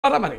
అలా మరి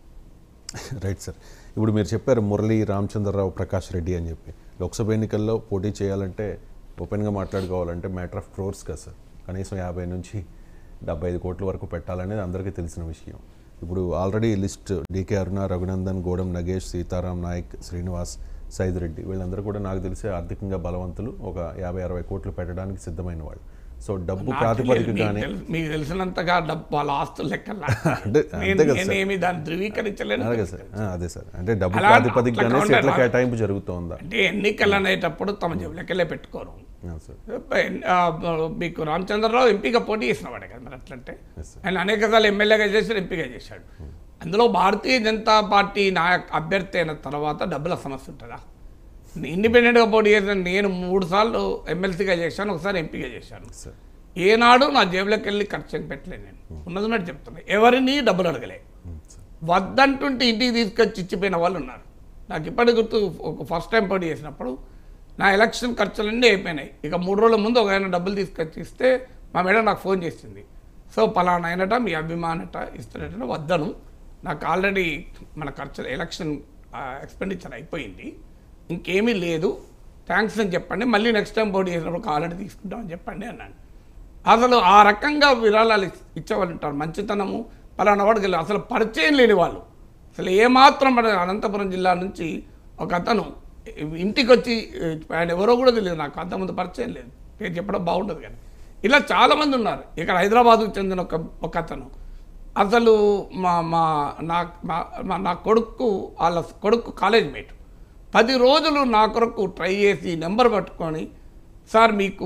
right sir ఇప్పుడు మీరు చెప్పారు మురళీ రామచంద్రరావు ప్రకాష్ రెడ్డి అని చెప్పి లోక్సభ ఎన్నికల్లో పోటీ చేయాలంటే ఓపెన్గా మాట్లాడుకోవాలంటే మ్యాటర్ ఆఫ్ క్రోర్స్ కదా సార్ కనీసం యాభై నుంచి డెబ్బై ఐదు కోట్ల వరకు పెట్టాలనేది అందరికీ తెలిసిన విషయం ఇప్పుడు ఆల్రెడీ లిస్ట్ డీకే అరుణ రఘునందన్ గోడం నగేష్ సీతారాం నాయక్ శ్రీనివాస్ సైద్ రెడ్డి వీళ్ళందరూ కూడా నాకు తెలిసి ఆర్థికంగా బలవంతులు ఒక యాభై అరవై కోట్లు పెట్టడానికి సిద్ధమైన వాళ్ళు సో డబ్బు నాకు ప్రాతిపదిక తెలియదు, మీకు కానీ తెలు- మీకు తెలిసినంతగా డబ్బు వాళ్ళ ఆస్తులు లెక్కల అంటే అంతే కదా సార్ నేనేమి దాన్ని ధృవీకరించలేను అలాగే సార్ ఆ, అదే సార్ అంటే డబ్బు అలా- ప్రాతిపదికగానే అట్లా సీట్ల ఉండాలి. కేటాయింపు జరుగుతోందా అంటే ఎన్నికలు అనేటప్పుడు తమ జబ్బు లెక్కలే పెట్టుకోరు ఆ, సార్ ఆ, మీకు రామచంద్రరావు ఎంపీగా పోటీ చేసిన వాడే కదా మరి అట్లంటే Yes, sir. ఆయన అనేక సార్లు ఎమ్మెల్యేగా చేశాడు ఎంపీగా చేశాడు అందులో భారతీయ జనతా పార్టీ నాయక్ అభ్యర్థి అయిన తర్వాత డబ్బుల సమస్య ఉంటుందా ఇండిపెండెంట్గా పోటీ చేసిన నేను మూడు సార్లు ఎమ్మెల్సీగా చేశాను ఒకసారి ఎంపీగా చేశాను సార్ ఏనాడు నా జేబులోకి వెళ్ళి ఖర్చు ఏం పెట్టలేదు నేను ఉన్నది ఉన్నట్టు చెప్తున్నా ఎవరిని డబ్బులు అడగలే ఉమ్, సార్ వద్దంటుంటే ఇంటికి తీసుకొచ్చి ఇచ్చిపోయిన వాళ్ళు ఉన్నారు నాకు ఇప్పటికి గుర్తు ఒక ఫస్ట్ టైం పోటీ చేసినప్పుడు నా ఎలక్షన్ ఖర్చులన్నీ అయిపోయినాయి ఇక మూడు రోజుల ముందు ఒక ఆయన డబ్బులు తీసుకొచ్చి ఇస్తే మా మేడం నాకు ఫోన్ చేసింది సో పలానా అయినట మీ అభిమానట ఇస్తున్నట్టు వద్దను నాకు ఆల్రెడీ మన ఖర్చు ఎలక్షన్ ఎక్స్పెండిచర్ అయిపోయింది ఇంకేమీ లేదు థ్యాంక్స్ అని చెప్పండి మళ్ళీ నెక్స్ట్ టైం పోటీ చేసినప్పుడు కావాలంటే తీసుకుంటామని చెప్పండి అన్నాను అసలు ఆ రకంగా విరాళాలు ఇచ్- ఇచ్చేవాళ్ళు ఉంటారు మంచితనము పలానా వాడికి వెళ్ళి అసలు పరిచయం లేని వాళ్ళు అసలు ఏమాత్రం మన అనంతపురం జిల్లా నుంచి ఒక అతను ఇంటికి వచ్చి ఆయన ఎవరో కూడా తెలియదు నాకు అంతకుముందు పరిచయం లేదు పేరు చెప్పడం బాగుంటుంది కానీ ఇలా చాలామంది ఉన్నారు ఇక్కడ హైదరాబాద్కు చెందిన ఒక ఒక అతను అసలు మా మా నా మా- మా నా కొడుకు వాళ్ళ కొడుకు కాలేజ్ మేట్ పది రోజులు నా కొరకు ట్రై చేసి నెంబర్ పట్టుకొని సార్ మీకు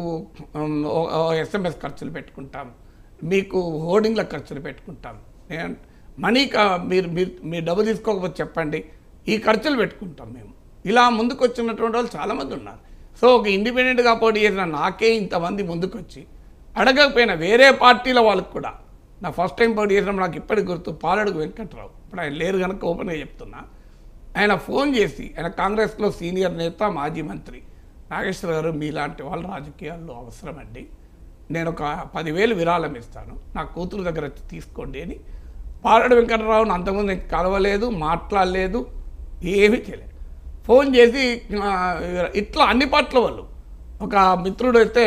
ఎస్ఎంఎస్ ఖర్చులు పెట్టుకుంటాం మీకు హోర్డింగ్ల ఖర్చులు పెట్టుకుంటాం నేను మనీ కా- మీరు మీరు మీరు డబ్బు తీసుకోకపోతే చెప్పండి ఈ ఖర్చులు పెట్టుకుంటాం మేము ఇలా ముందుకు వచ్చినటువంటి వాళ్ళు చాలామంది ఉన్నారు సో ఒక ఇండిపెండెంట్గా పోటీ చేసిన నాకే ఇంతమంది ముందుకొచ్చి అడగకపోయినా వేరే పార్టీల వాళ్ళకి కూడా నా ఫస్ట్ టైం పోటీ చేసినప్పుడు నాకు ఇప్పటికి గుర్తు పాలడుగు వెంకట్రావు ఇప్పుడు ఆయన లేరు కనుక ఓపెన్గా చెప్తున్నా ఆయన ఫోన్ చేసి ఆయన కాంగ్రెస్లో సీనియర్ నేత మాజీ మంత్రి నాగేశ్వర గారు మీలాంటి వాళ్ళ రాజకీయాల్లో అవసరమండి నేను ఒక పదివేలు విరాళం ఇస్తాను నా కూతురు దగ్గర వచ్చి తీసుకోండి అని పాలడు వెంకటరావును అంతకుముందు నేను కలవలేదు మాట్లాడలేదు ఏమీ చేయలేదు ఫోన్ చేసి ఆ, ఇట్లా అన్ని పార్టీల వాళ్ళు ఒక మిత్రుడు అయితే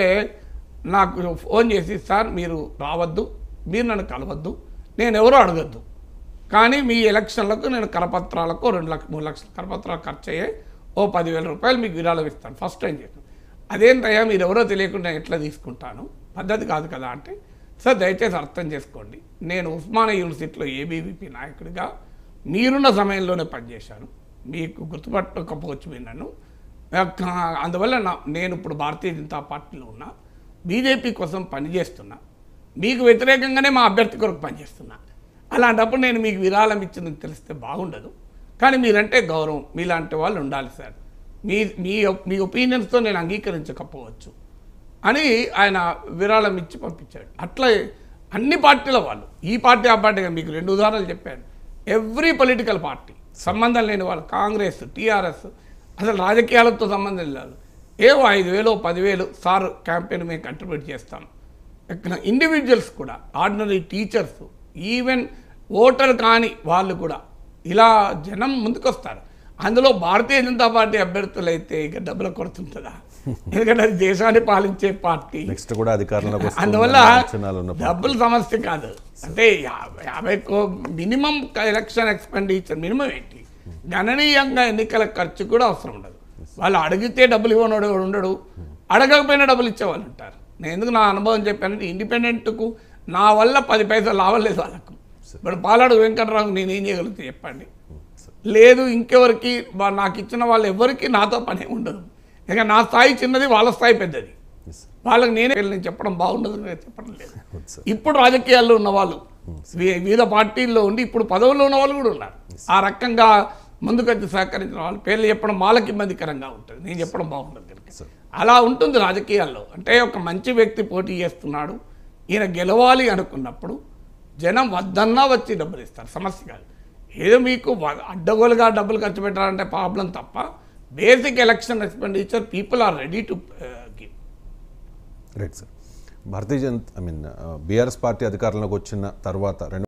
నాకు ఫోన్ చేసి సార్ మీరు రావద్దు మీరు నన్ను కలవద్దు నేను ఎవరో అడగద్దు కానీ మీ ఎలక్షన్లకు నేను కరపత్రాలకు రెండు లక్ష మూడు లక్షల కరపత్రాలు ఖర్చు అయ్యాయి ఓ పదివేల రూపాయలు మీకు విరాళం ఇస్తాను ఫస్ట్ టైం చేస్తాను అదేంటయ్యా మీరు ఎవరో తెలియకుండా ఎట్లా తీసుకుంటాను పద్ధతి కాదు కదా అంటే సార్ దయచేసి అర్థం చేసుకోండి నేను ఉస్మానియా యూనివర్సిటీలో ఏబీవీపీ నాయకుడిగా మీరున్న సమయంలోనే పనిచేశాను మీకు గుర్తుపట్టకపోవచ్చు మీరు నన్ను ఆ, అందువల్ల నా నేను ఇప్పుడు భారతీయ జనతా పార్టీలో ఉన్నా బీజేపీ కోసం పనిచేస్తున్నా మీకు వ్యతిరేకంగానే మా అభ్యర్థి కొరకు పనిచేస్తున్నా అలాంటప్పుడు నేను మీకు విరాళం ఇచ్చిందని తెలిస్తే బాగుండదు కానీ మీరంటే గౌరవం మీలాంటి వాళ్ళు ఉండాలి సార్ మీ మీ మీ ఒపీనియన్స్తో నేను అంగీకరించకపోవచ్చు అని ఆయన విరాళం ఇచ్చి పంపించాడు అట్లా అన్ని పార్టీల వాళ్ళు ఈ పార్టీ ఆ పార్టీ కాదు, మీకు రెండు ఉదాహరణలు చెప్పాను ఎవ్రీ పొలిటికల్ పార్టీ సంబంధం లేని వాళ్ళు కాంగ్రెస్ టీఆర్ఎస్ అసలు రాజకీయాలతో సంబంధం లేదు ఏవో ఐదు వేలు పదివేలు సార్ క్యాంపెయిన్ మేము కంట్రిబ్యూట్ చేస్తాం ఇక్కడ ఇండివిజువల్స్ కూడా ఆర్డినరీ టీచర్స్ ఈవెన్ ఓటర్ కాని వాళ్ళు కూడా ఇలా జనం ముందుకొస్తారు అందులో భారతీయ జనతా పార్టీ అభ్యర్థులు అయితే ఇక డబ్బుల కొడుతుంటుందా ఎందుకంటే అది దేశాన్ని పాలించే పార్టీ నెక్స్ట్ కూడా అధికారంలోకి వస్తుందన్న అందువల్ల అంచనాలు ఉన్న పార్టీ. డబ్బుల సమస్య కాదు అంటే యాభై యాభై మినిమం ఎలక్షన్ ఎక్స్పెండిచర్ మినిమం ఏంటి గణనీయంగా ఎన్నికల ఖర్చు కూడా అవసరం ఉండదు వాళ్ళు అడిగితే డబ్బులు ఇవ్వనోడు ఎవడు ఉండడు అడగకపోయినా డబ్బులు ఇచ్చేవాళ్ళు ఉంటారు నేను ఎందుకు నా అనుభవం చెప్పానంటే ఇండిపెండెంట్కు నా వల్ల పది పైసలు లాభం లేదు వాళ్ళకు ఇప్పుడు పాలాడు వెంకటరావు నేను ఏం చేయగలుగుతా చెప్పండి లేదు ఇంకెవరికి వా- నాకు ఇచ్చిన వాళ్ళు ఎవరికి నాతో పని ఉండదు ఇక నా స్థాయి చిన్నది వాళ్ళ స్థాయి పెద్దది Yes, sir. వాళ్ళకి నేనే నేను చెప్పడం బాగుండదు నేను చెప్పడం లేదు Good, sir. ఇప్పుడు రాజకీయాల్లో ఉన్న వాళ్ళు వి- వివిధ పార్టీల్లో ఉండి ఇప్పుడు పదవుల్లో ఉన్న వాళ్ళు కూడా ఉన్నారు ఆ రకంగా ముందుకొచ్చి సహకరించిన వాళ్ళు పేర్లు చెప్పడం వాళ్ళకి ఇబ్బందికరంగా ఉంటుంది నేను చెప్పడం బాగుండదు కనుక Sir. అలా ఉంటుంది రాజకీయాల్లో అంటే ఒక మంచి వ్యక్తి పోటీ చేస్తున్నాడు ఈయన గెలవాలి అనుకున్నప్పుడు జనం వద్దన్నా వచ్చి డబ్బులు ఇస్తారు సమస్య కాదు ఏదో మీకు వ- అడ్డగోలుగా డబ్బులు ఖర్చు పెట్టాలంటే ప్రాబ్లం తప్ప basic election expenditure people are ready to give right sir Bharatiya Janata I mean BRS party అధికారంలోకి వచ్చిన తర్వాత రెండు